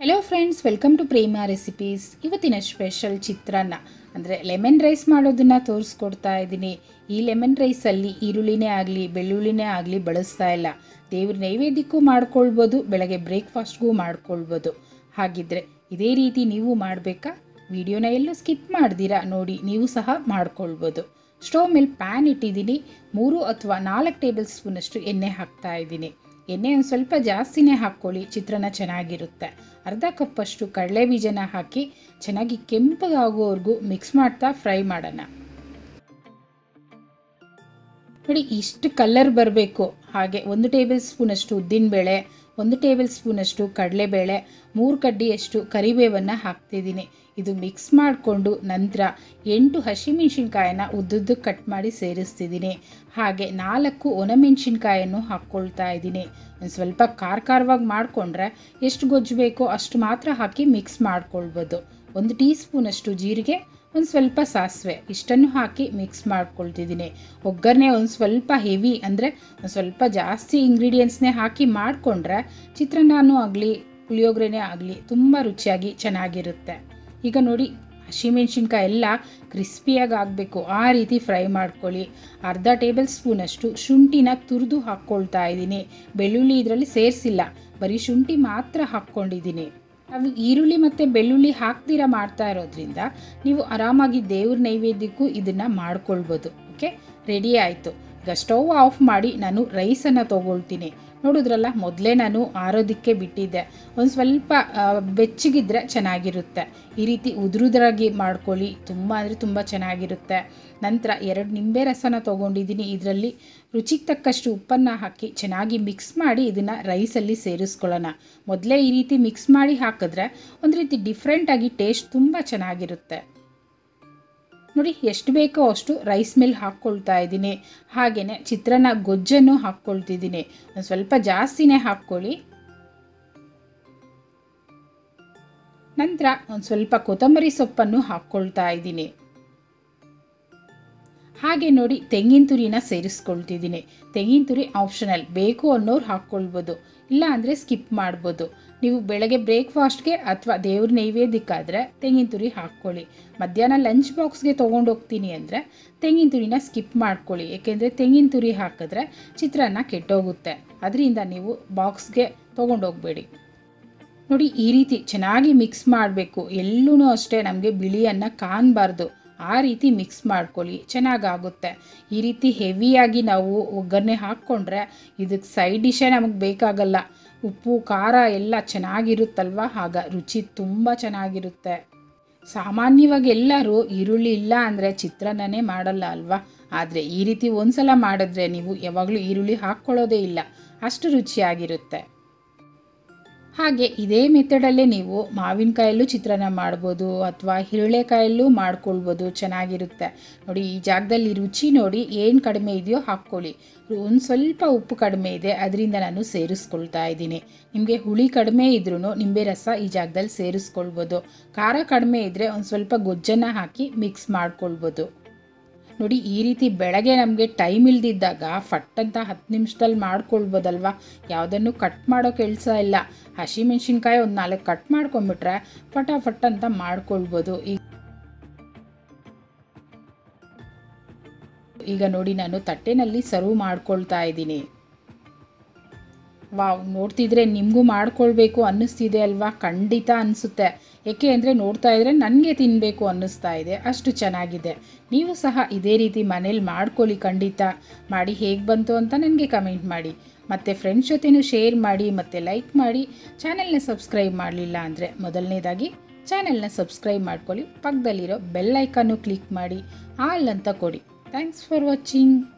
hello friends welcome to Prema recipes ಇವತ್ತಿನ special chitranna ಅಂದರೆ lemon rice ಮಾಡೋದನ್ನು ತೋರಿಸ್ಕೊಡ್ತಾ ಇದ್ದೀನಿ ಈ ಲೆಮನ್ ರೈಸಲ್ಲಿ ಈರುಳ್ಳಿನೇ ಆಗಲಿ ಬೆಳ್ಳುಳ್ಳಿನೇ ಆಗಲಿ ಬಳಸ್ತಾ ಇಲ್ಲ ದೇವ್ರ ನೈವೇದ್ಯಕ್ಕೂ ಮಾಡ್ಕೊಳ್ಬೋದು ಬೆಳಗ್ಗೆ ಬ್ರೇಕ್ಫಾಸ್ಟ್ಗೂ ಮಾಡ್ಕೊಳ್ಬೋದು ಹಾಗಿದ್ರೆ ಇದೇ ರೀತಿ ನೀವು ಮಾಡಬೇಕಾ ವಿಡಿಯೋನ ಎಲ್ಲೂ ಸ್ಕಿಪ್ ಮಾಡ್ದಿರಾ ನೋಡಿ ನೀವು ಸಹ ಮಾಡ್ಕೊಳ್ಬೋದು ಸ್ಟವ್ ಮೇಲೆ ಪ್ಯಾನ್ ಇಟ್ಟಿದ್ದೀನಿ ಮೂರು ಅಥವಾ ನಾಲ್ಕು ಟೇಬಲ್ ಸ್ಪೂನಷ್ಟು ಎಣ್ಣೆ ಹಾಕ್ತಾ ಇದ್ದೀನಿ ಎಣ್ಣೆ ಒಂದು ಸ್ವಲ್ಪ ಜಾಸ್ತಿನೇ ಹಾಕ್ಕೊಳ್ಳಿ ಚಿತ್ರಾನ್ನ ಚೆನ್ನಾಗಿರುತ್ತೆ ಅರ್ಧ ಕಪ್ಪಷ್ಟು ಕಡಲೆ ಬೀಜನ ಹಾಕಿ ಚೆನ್ನಾಗಿ ಕೆಂಪಗಾಗೋವರೆಗೂ ಮಿಕ್ಸ್ ಮಾಡ್ತಾ ಫ್ರೈ ಮಾಡೋಣ ನೋಡಿ ಇಷ್ಟು ಕಲರ್ ಬರಬೇಕು ಹಾಗೆ ಒಂದು ಟೇಬಲ್ ಸ್ಪೂನಷ್ಟು ಉದ್ದಿನಬೇಳೆ ಒಂದು ಟೇಬಲ್ ಸ್ಪೂನಷ್ಟು ಕಡಲೆಬೇಳೆ ಮೂರು ಕಡ್ಡಿಯಷ್ಟು ಕರಿಬೇವನ್ನು ಹಾಕ್ತಿದ್ದೀನಿ ಇದು ಮಿಕ್ಸ್ ಮಾಡಿಕೊಂಡು ನಂತರ ಎಂಟು ಹಸಿಮೆಣ್ಸಿನ್ಕಾಯನ್ನ ಉದ್ದುದ್ದಕ್ಕೆ ಕಟ್ ಮಾಡಿ ಸೇರಿಸ್ತಿದ್ದೀನಿ ಹಾಗೆ ನಾಲ್ಕು ಒಣಮೆಣ್ಸಿನ್ಕಾಯನ್ನು ಹಾಕ್ಕೊಳ್ತಾ ಇದ್ದೀನಿ ಒಂದು ಸ್ವಲ್ಪ ಖಾರ ಖಾರವಾಗಿ ಮಾಡಿಕೊಂಡ್ರೆ ಎಷ್ಟು ಗೊಜ್ಜು ಬೇಕೋ ಅಷ್ಟು ಮಾತ್ರ ಹಾಕಿ ಮಿಕ್ಸ್ ಮಾಡ್ಕೊಳ್ಬೋದು ಒಂದು ಟೀ ಸ್ಪೂನಷ್ಟು ಜೀರಿಗೆ ಒಂದು ಸ್ವಲ್ಪ ಸಾಸಿವೆ ಇಷ್ಟನ್ನು ಹಾಕಿ ಮಿಕ್ಸ್ ಮಾಡ್ಕೊಳ್ತಿದ್ದೀನಿ ಒಗ್ಗರಣೆ ಒಂದು ಸ್ವಲ್ಪ ಹೆವಿ ಅಂದರೆ ಒಂದು ಸ್ವಲ್ಪ ಜಾಸ್ತಿ ಇಂಗ್ರೀಡಿಯೆಂಟ್ಸ್ನೇ ಹಾಕಿ ಮಾಡಿಕೊಂಡ್ರೆ ಚಿತ್ರಾನ್ನನೂ ಆಗಲಿ ಪುಳಿಯೋಗರೆನೇ ಆಗಲಿ ತುಂಬ ರುಚಿಯಾಗಿ ಚೆನ್ನಾಗಿರುತ್ತೆ ಈಗ ನೋಡಿ ಹಸಿಮೆಣ್ಸಿನ್ಕಾಯಿ ಎಲ್ಲ ಕ್ರಿಸ್ಪಿಯಾಗಿ ಆಗಬೇಕು ಆ ರೀತಿ ಫ್ರೈ ಮಾಡ್ಕೊಳ್ಳಿ ಅರ್ಧ ಟೇಬಲ್ ಸ್ಪೂನಷ್ಟು ಶುಂಠಿನ ತುರಿದು ಹಾಕ್ಕೊಳ್ತಾ ಇದ್ದೀನಿ ಬೆಳ್ಳುಳ್ಳಿ ಇದರಲ್ಲಿ ಸೇರಿಸಿಲ್ಲ ಬರೀ ಶುಂಠಿ ಮಾತ್ರ ಹಾಕ್ಕೊಂಡಿದ್ದೀನಿ ನಾವು ಈರುಳ್ಳಿ ಮತ್ತು ಬೆಳ್ಳುಳ್ಳಿ ಹಾಕ್ದಿರ ಮಾಡ್ತಾ ಇರೋದ್ರಿಂದ ನೀವು ಆರಾಮಾಗಿ ದೇವ್ರ ನೈವೇದ್ಯಕ್ಕೂ ಇದನ್ನು ಮಾಡ್ಕೊಳ್ಬೋದು ಓಕೆ ರೆಡಿ ಆಯಿತು ಈಗ ಸ್ಟವ್ ಆಫ್ ಮಾಡಿ ನಾನು ರೈಸನ್ನು ತೊಗೊಳ್ತೀನಿ ನೋಡಿದ್ರಲ್ಲ ಮೊದಲೇ ನಾನು ಆರೋದಕ್ಕೆ ಬಿಟ್ಟಿದ್ದೆ ಒಂದು ಸ್ವಲ್ಪ ಆ, ಬೆಚ್ಚಗಿದ್ರೆ ಚೆನ್ನಾಗಿರುತ್ತೆ ಈ ರೀತಿ ಉದುರುದ್ರಾಗಿ ಮಾಡ್ಕೊಳ್ಳಿ ತುಂಬ ಅಂದರೆ ತುಂಬ ಚೆನ್ನಾಗಿರುತ್ತೆ ನಂತರ ಎರಡು ನಿಂಬೆ ರಸನ ತೊಗೊಂಡಿದ್ದೀನಿ ಇದರಲ್ಲಿ ರುಚಿಗೆ ತಕ್ಕಷ್ಟು ಉಪ್ಪನ್ನು ಹಾಕಿ ಚೆನ್ನಾಗಿ ಮಿಕ್ಸ್ ಮಾಡಿ ಇದನ್ನು ರೈಸಲ್ಲಿ ಸೇರಿಸ್ಕೊಳ್ಳೋಣ ಮೊದಲೇ ಈ ರೀತಿ ಮಿಕ್ಸ್ ಮಾಡಿ ಹಾಕಿದ್ರೆ ಒಂದು ರೀತಿ ಡಿಫ್ರೆಂಟಾಗಿ ಟೇಸ್ಟ್ ತುಂಬ ಚೆನ್ನಾಗಿರುತ್ತೆ ನೋಡಿ ಎಷ್ಟು ಬೇಕೋ ಅಷ್ಟು ರೈಸ್ ಮೇಲೆ ಹಾಕ್ಕೊಳ್ತಾ ಇದ್ದೀನಿ ಹಾಗೆಯೇ ಚಿತ್ರಾನ್ನ ಗೊಜ್ಜನ್ನು ಹಾಕ್ಕೊಳ್ತಿದ್ದೀನಿ ಒಂದು ಸ್ವಲ್ಪ ಜಾಸ್ತಿನೇ ಹಾಕ್ಕೊಳ್ಳಿ ನಂತರ ಒಂದು ಸ್ವಲ್ಪ ಕೊತ್ತಂಬರಿ ಸೊಪ್ಪನ್ನು ಹಾಕ್ಕೊಳ್ತಾ ಇದ್ದೀನಿ ಹಾಗೆ ನೋಡಿ ತೆಂಗಿನ ತುರಿನ ಸೇರಿಸ್ಕೊಳ್ತಿದ್ದೀನಿ ತೆಂಗಿನ ತುರಿ ಆಪ್ಷನಲ್ ಬೇಕು ಅನ್ನೋರು ಹಾಕ್ಕೊಳ್ಬೋದು ಇಲ್ಲ ಅಂದರೆ ಸ್ಕಿಪ್ ಮಾಡ್ಬೋದು ನೀವು ಬೆಳಗ್ಗೆ ಬ್ರೇಕ್ಫಾಸ್ಟ್ಗೆ ಅಥವಾ ದೇವ್ರ ನೈವೇದ್ಯಕ್ಕಾದರೆ ತೆಂಗಿನ ತುರಿ ಹಾಕ್ಕೊಳ್ಳಿ ಮಧ್ಯಾಹ್ನ ಲಂಚ್ ಬಾಕ್ಸ್ಗೆ ತೊಗೊಂಡೋಗ್ತೀನಿ ಅಂದರೆ ತೆಂಗಿನ ತುರಿನ ಸ್ಕಿಪ್ ಮಾಡ್ಕೊಳ್ಳಿ ಏಕೆಂದರೆ ತೆಂಗಿನ ತುರಿ ಹಾಕಿದ್ರೆ ಚಿತ್ರಾನ್ನ ಕೆಟ್ಟೋಗುತ್ತೆ ಅದರಿಂದ ನೀವು ಬಾಕ್ಸ್ಗೆ ತೊಗೊಂಡೋಗಬೇಡಿ ನೋಡಿ ಈ ರೀತಿ ಚೆನ್ನಾಗಿ ಮಿಕ್ಸ್ ಮಾಡಬೇಕು ಎಲ್ಲೂ ಅಷ್ಟೇ ನಮಗೆ ಬಿಳಿ ಅನ್ನ ಕಾಣಬಾರ್ದು ಆ ರೀತಿ ಮಿಕ್ಸ್ ಮಾಡ್ಕೊಳ್ಳಿ ಚೆನ್ನಾಗಾಗುತ್ತೆ ಈ ರೀತಿ ಹೆವಿಯಾಗಿ ನಾವು ಒಗ್ಗರಣೆ ಹಾಕ್ಕೊಂಡ್ರೆ ಇದಕ್ಕೆ ಸೈಡ್ ಡಿಶೇ ನಮಗೆ ಬೇಕಾಗಲ್ಲ ಉಪ್ಪು ಖಾರ ಎಲ್ಲ ಚೆನ್ನಾಗಿರುತ್ತಲ್ವ ಆಗ ರುಚಿ ತುಂಬ ಚೆನ್ನಾಗಿರುತ್ತೆ ಸಾಮಾನ್ಯವಾಗಿ ಎಲ್ಲರೂ ಈರುಳ್ಳಿ ಇಲ್ಲ ಅಂದರೆ ಚಿತ್ರಾನ್ನನೇ ಮಾಡಲ್ಲ ಅಲ್ವಾ ಆದರೆ ಈ ರೀತಿ ಒಂದ್ಸಲ ಮಾಡಿದ್ರೆ ನೀವು ಯಾವಾಗಲೂ ಈರುಳ್ಳಿ ಹಾಕ್ಕೊಳ್ಳೋದೇ ಇಲ್ಲ ಅಷ್ಟು ರುಚಿಯಾಗಿರುತ್ತೆ ಹಾಗೆ ಇದೇ ಮೆಥಡಲ್ಲೇ ನೀವು ಮಾವಿನಕಾಯಲ್ಲೂ ಚಿತ್ರಾನ್ನ ಮಾಡ್ಬೋದು ಅಥವಾ ಹಿರಳೆಕಾಯಲ್ಲೂ ಮಾಡ್ಕೊಳ್ಬೋದು ಚೆನ್ನಾಗಿರುತ್ತೆ ನೋಡಿ ಈ ಜಾಗದಲ್ಲಿ ರುಚಿ ನೋಡಿ ಏನು ಕಡಿಮೆ ಇದೆಯೋ ಹಾಕ್ಕೊಳ್ಳಿ ಒಂದು ಸ್ವಲ್ಪ ಉಪ್ಪು ಕಡಿಮೆ ಇದೆ ಅದರಿಂದ ನಾನು ಸೇರಿಸ್ಕೊಳ್ತಾ ಇದ್ದೀನಿ ನಿಮಗೆ ಹುಳಿ ಕಡಿಮೆ ಇದ್ರೂ ನಿಂಬೆ ರಸ ಈ ಜಾಗದಲ್ಲಿ ಸೇರಿಸ್ಕೊಳ್ಬೋದು ಖಾರ ಕಡಿಮೆ ಇದ್ದರೆ ಒಂದು ಸ್ವಲ್ಪ ಗೊಜ್ಜನ್ನು ಹಾಕಿ ಮಿಕ್ಸ್ ಮಾಡ್ಕೊಳ್ಬೋದು ನೋಡಿ ಈ ರೀತಿ ಬೆಳಗ್ಗೆ ನಮಗೆ ಟೈಮ್ ಇಲ್ದಿದ್ದಾಗ ಫಟ್ ಅಂತ ಹತ್ತು ನಿಮಿಷದಲ್ಲಿ ಮಾಡ್ಕೊಳ್ಬೋದಲ್ವ ಯಾವುದನ್ನು ಕಟ್ ಮಾಡೋ ಕೆಲಸ ಇಲ್ಲ ಹಸಿಮೆಣ್ಸಿನ್ಕಾಯಿ ಒಂದು ನಾಲ್ಕು ಕಟ್ ಮಾಡ್ಕೊಂಬಿಟ್ರೆ ಫಟಾಫಟ್ ಅಂತ ಮಾಡ್ಕೊಳ್ಬೋದು ಈಗ ಈಗ ನೋಡಿ ನಾನು ತಟ್ಟೆನಲ್ಲಿ ಸರ್ವ್ ಮಾಡ್ಕೊಳ್ತಾ ಇದ್ದೀನಿ ವಾವ್ ನೋಡ್ತಿದ್ರೆ ನಿಮಗೂ ಮಾಡ್ಕೊಳ್ಬೇಕು ಅನ್ನಿಸ್ತಿದೆ ಅಲ್ವಾ ಖಂಡಿತ ಅನಿಸುತ್ತೆ ಏಕೆ ಅಂದರೆ ನೋಡ್ತಾ ಇದ್ರೆ ನನಗೆ ತಿನ್ನಬೇಕು ಅನ್ನಿಸ್ತಾ ಇದೆ ಅಷ್ಟು ಚೆನ್ನಾಗಿದೆ ನೀವು ಸಹ ಇದೇ ರೀತಿ ಮನೇಲಿ ಮಾಡ್ಕೊಳ್ಳಿ ಖಂಡಿತ ಮಾಡಿ ಹೇಗೆ ಬಂತು ಅಂತ ನನಗೆ ಕಮೆಂಟ್ ಮಾಡಿ ಮತ್ತು ಫ್ರೆಂಡ್ಸ್ ಜೊತೆನೂ ಶೇರ್ ಮಾಡಿ ಮತ್ತು ಲೈಕ್ ಮಾಡಿ ಚಾನೆಲ್ನ ಸಬ್ಸ್ಕ್ರೈಬ್ ಮಾಡಲಿಲ್ಲ ಅಂದರೆ ಮೊದಲನೇದಾಗಿ ಚಾನೆಲ್ನ ಸಬ್ಸ್ಕ್ರೈಬ್ ಮಾಡ್ಕೊಳ್ಳಿ ಪಕ್ಕದಲ್ಲಿರೋ ಬೆಲ್ ಐಕನ್ನು ಕ್ಲಿಕ್ ಮಾಡಿ ಆಲ್ ಅಂತ ಕೊಡಿ ಥ್ಯಾಂಕ್ಸ್ ಫಾರ್ ವಾಚಿಂಗ್